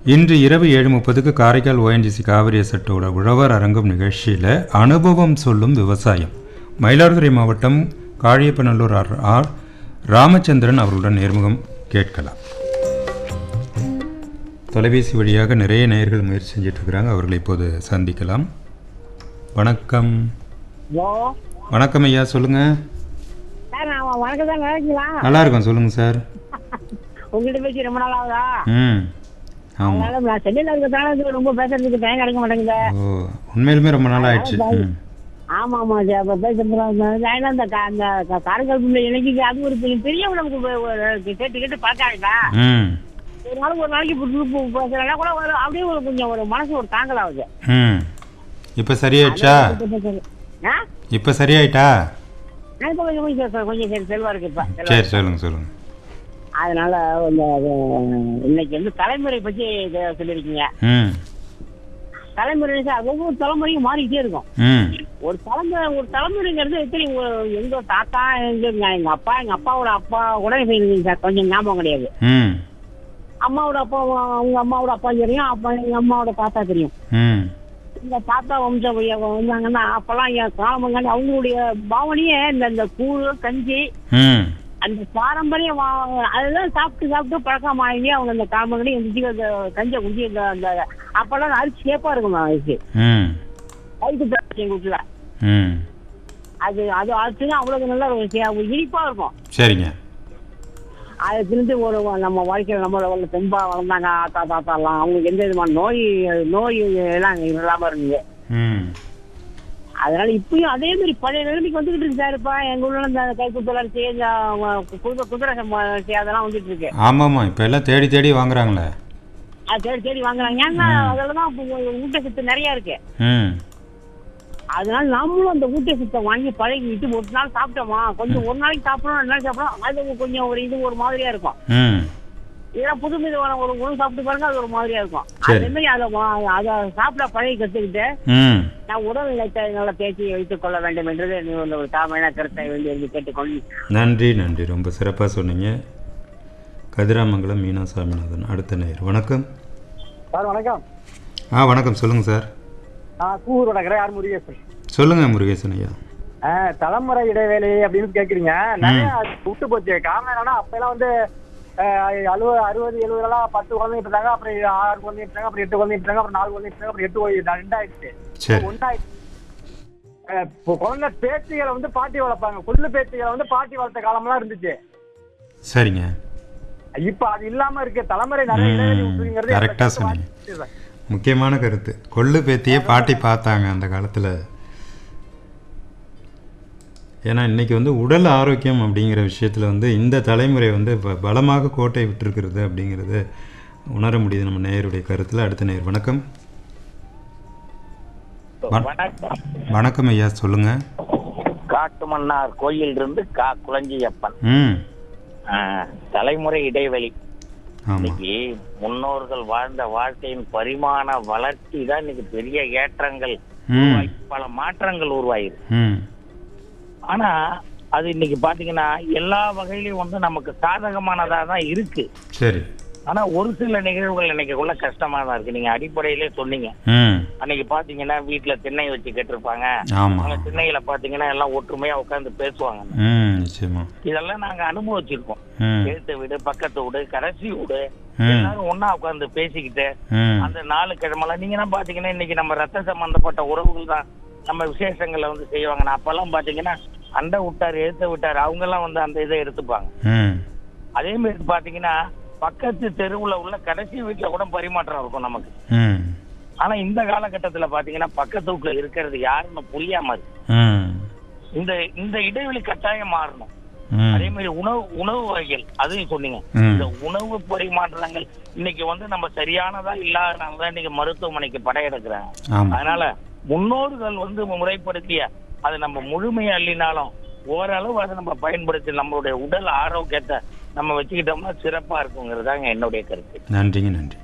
இன்று இரவு ஏழு முப்பதுக்கு காரைக்கால் ஓஎன்ஜிசி காவிரி எசட்டோட உழவர் அரங்கம் நிகழ்ச்சியில் அனுபவம் சொல்லும் விவசாயம் மயிலாடுதுறை மாவட்டம் காழியப்பநல்லூர் ஆர் ஆர் ராமச்சந்திரன் அவர்களுடன் நேர்முகம் கேட்கலாம் தொலைபேசி வழியாக நிறைய நேயர்கள் முயற்சி செஞ்சுட்டு இருக்கிறாங்க அவர்களை இப்போது சந்திக்கலாம் வணக்கம் ஹலோ வணக்கம் ஐயா சொல்லுங்கள் சார் நான் வணக்கம் சார் நல்லா இருக்கீங்களா நல்லா இருக்கோம் சொல்லுங்கள் சார் உங்கள்கிட்ட பேசி ரொம்ப நாள் ஆகுதா ம் ஆமாம் அதனால நான் சென்னையில் இருக்கிறதால ரொம்ப பேசுறதுக்கு டைம் கிடைக்க மாட்டேங்குது ஓ உண்மையிலுமே ரொம்ப நாள் ஆயிடுச்சு ம் ஆமா ஆமா சார் அப்ப பேசுறது ஏன்னா அந்த கா- அந்த கா- காரைக்கால் பிள்ளை இணைக்கு அது ஒரு பெரிய பெரிய நமக்கு ஒரு- ஒரு கேட்டு கேட்டு பழக்கம் ஆகிட்டா ம் ஒரு நாளைக்கு ஒரு நாளைக்கு புட்டு பேசுறேன்னா கூட ஒரு அப்படியே ஒரு கொஞ்சம் ஒரு மனசு ஒரு தாங்கல் ஆகுது ம் இப்போ சரியாயிடுச்சா ஆ இப்போ சரியாயிட்டா நான் இப்ப கொஞ்சம் கொஞ்சம் செ- கொஞ்சம் சரி செல்வா இருக்கு இப்ப செல்வா சரி சொல்லுங்க சொல்லுங்க அதனால இந்த அஹ், இன்னைக்கு வந்து தலைமுறை பத்தி இத சொல்லியிருக்கீங்க ம் தலைமுறை சார் ஒவ்வொரு தலைமுறையும் மாறிக்கிட்டே இருக்கும் ம் ஒரு தலைமுறை ஒரு தலைமுறைங்கிறது எத்தனை ஒரு- எங்க தாத்தா எங்க எங்க அப்பா எங்க அப்பாவோட அப்பா கூட இப்ப எனக்கு சார் கொஞ்சம் ஞாபகம் கிடையாது ம் அம்மாவோட அப்பா அவங்க அம்மாவோட அப்பா தெரியும் அப்பா எங்க அம்மாவோட தாத்தா தெரியும் ம் இந்த தாத்தா வம்சம் வந்தாங்கன்னா அப்பெல்லாம் என் காலமங்காண்டி அவங்களுடைய பாவனையே இந்த இந்த கூழ் கஞ்சி ம் அந்த பாரம்பரியம் வா- அதெல்லாம் சாப்பிட்டு சாப்பிட்டு பழக்கம் ஆகி அவங்க அந்த காலமங்கடி எந்திரிச்சு அந்த கஞ்சை குடிச்சு இந்த அந்த அப்பெல்லாம் அரிசி சேப்பா இருக்கும் அரிசி ம் வயிற்று பிரச்சனை எங்க வீட்டுல ம் அது அது ஆச்சுன்னா அவ்வளவு நல்லா இருக்கும் சே- ஒரு இனிப்பா இருக்கும் சரிங்க அதை திருந்து ஒரு நம்ம வாழ்க்கையில நம்ம ஒரு தெம்பா வளர்ந்தாங்க ஆத்தா தாத்தா எல்லாம் அவங்களுக்கு எந்த விதமான நோய் நோய் எல்லாம் இல்லாம இருந்தது ம் அதனால இப்பயும் அதே மாதிரி பழைய நிலைமைக்கு வந்துகிட்டு இருக்கு சார் இப்ப எங்க ஊர்ல இந்த கைக்குத்தல் அரிசி இந்த குதிரை குதிரை சம்பா அரிசி அதெல்லாம் வந்துட்டு இருக்கு ஆமாம்மா இப்போ எல்லாம் தேடி தேடி வாங்குறாங்களே அது தேடி தேடி வாங்குறாங்க ஏன்னா அதுல தான் இப்போ ஊட்டச்சத்து நிறைய இருக்கு ம் அதனால நாமளும் அந்த ஊட்டச்சத்தை வாங்கி பழகிட்டு ஒரு நாள் சாப்பிட்டோமா கொஞ்சம் ஒரு நாளைக்கு சாப்பிடணும் ரெண்டு நாளைக்கு சாப்பிடணும் அது கொஞ்சம் ஒரு இது ஒரு மாதிரியா இருக்கும் ம் இதெல்லாம் புது விதமான ஒரு உணவு சாப்பிட்டு பாருங்க அது ஒரு மாதிரியா இருக்கும் சரி. அதே மாதிரி அதை வா- அதை சாப்பிட பழகி கத்துக்கிட்டு ம் நான் உடல் நிலைத்தை நல்லா பேசி வைத்துக் கொள்ள வேண்டும் என்றது நீ ஒரு ஒரு தாமையான கருத்தை வேண்டி என்று கேட்டுக்கொண்டு நன்றி நன்றி ரொம்ப சிறப்பாக சொன்னீங்க கதிராமங்கலம் மீனா சாமிநாதன் அடுத்த நேர் வணக்கம் சார் வணக்கம் ஆ வணக்கம் சொல்லுங்கள் சார் நான் கூரோட யார் முருகேசன் சொல்லுங்கள் முருகேசன் ஐயா ஆ, தலைமுறை இடைவேளை அப்படின்னு கேக்குறீங்க நிறைய விட்டு போச்சு காரணம் என்னன்னா அப்ப எல்லாம் வந்து அறுபது அறுபது எழுபது எல்லாம் பத்து குழந்தைங்க இருந்தாங்க அப்புறம் ஆறு குழந்தைங்க இருந்தாங்க அப்புறம் எட்டு குழந்தைங்க இருந்தாங்க அப்புறம் நாலு குழந்தைங்க இருந்தாங்க அப்புறம் எட்டு குழந்தை- ரெண்டாயிடுச்சு சரி ஒன்னாயிடுச்சு அஹ், இப்போ குழந்தை பேத்திகளை வந்து பாட்டி வளர்ப்பாங்க கொள்ளு பேத்திகளை வந்து பாட்டி வளர்த்த காலம்லாம் இருந்துச்சு சரிங்க இப்ப அது இல்லாம இருக்கு தலைமுறை நிறைய இடைவெளி ம், விட்டுருங்கிறது correct ஆ எனக்கு சொன்னீங்க. வாய்ப்பு சார். முக்கியமான கருத்து கொள்ளு பேத்தியே பாட்டி பார்த்தாங்க அந்த காலத்தில் ஏன்னா இன்னைக்கு வந்து உடல் ஆரோக்கியம் அப்படிங்கிற விஷயத்தில் வந்து இந்த தலைமுறை வந்து ப- பலமாக கோட்டை விட்டுருக்கிறது அப்படிங்கிறது உணர முடியுது நம்ம நேயருடைய கருத்தில் அடுத்த நேயர் வணக்கம் வண- வணக்கம் வணக்கம் ஐயா சொல்லுங்கள் காட்டுமன்னார் கோயில் இருந்து கா குளஞ்சியப்பன் ம் ஆ, தலைமுறை இடைவெளி ஆமாம் இன்னைக்கு முன்னோர்கள் வாழ்ந்த வாழ்க்கையின் பரிமாண வளர்ச்சி தான் இன்னைக்கு பெரிய ஏற்றங்கள் ம் உருவாகி பல மாற்றங்கள் உருவாயிருக்கு ம் ஆனா அது இன்னைக்கு பாத்தீங்கன்னா எல்லா வகையிலும் வந்து நமக்கு சாதகமானதா தான் இருக்கு சரி ஆனா ஒரு சில நிகழ்வுகள் இன்னைக்கு உள்ள கஷ்டமா தான் இருக்கு நீங்க அடிப்படையிலே சொன்னீங்க ம் அன்னைக்கு பாத்தீங்கன்னா வீட்டுல திண்ணை வச்சு கேட்டிருப்பாங்க ஆமாம் அவங்க திண்ணையில பாத்தீங்கன்னா எல்லாம் ஒற்றுமையா உட்கார்ந்து பேசுவாங்க ம் நிச்சயமா இதெல்லாம் நாங்க அனுபவிச்சிருக்கோம் ம் எழுத்து வீடு பக்கத்து வீடு கடைசி வீடு ம் எல்லாரும் ஒண்ணா உட்கார்ந்து பேசிக்கிட்டு ம் அந்த நாலு கிழமெல்லாம் நீங்க என்ன பாத்தீங்கன்னா இன்னைக்கு நம்ம ரத்த சம்பந்தப்பட்ட உறவுகள் தான் நம்ம விசேஷங்களை வந்து செய்வாங்க நான் அப்பெல்லாம் பாத்தீங்கன்னா அண்டை விட்டார் எழுத்த விட்டார் அவங்க எல்லாம் வந்து அந்த இதை எடுத்துப்பாங்க ம் அதே மாதிரி பாத்தீங்கன்னா பக்கத்து தெருவுல உள்ள கடைசி வீட்டுல கூட பரிமாற்றம் இருக்கும் நமக்கு ம் ஆனா இந்த காலகட்டத்துல பாத்தீங்கன்னா பக்கத்து வீட்டுல இருக்கிறது யாருன்னு புரியாம இருக்கு ம் இந்த இந்த இடைவெளி கட்டாயம் மாறணும் ம் அதே மாதிரி உணவு உணவு வகைகள் அதையும் சொன்னீங்க ம். இந்த உணவு பரிமாற்றங்கள் இன்னைக்கு வந்து நம்ம சரியானதா இல்லாதனால தான் இன்னைக்கு மருத்துவமனைக்கு படையெடுக்கிறாங்க ஆமாம் அதனால முன்னோர்கள் வந்து முறைப்படுத்திய அதை நம்ம முழுமையா அள்ளினாலும் ஓரளவு அதை நம்ம பயன்படுத்தி நம்மளுடைய உடல் ஆரோக்கியத்தை நம்ம வச்சுக்கிட்டோம்னா சிறப்பா இருக்குங்கிறது தாங்க என்னுடைய கருத்து நன்றிங்க நன்றி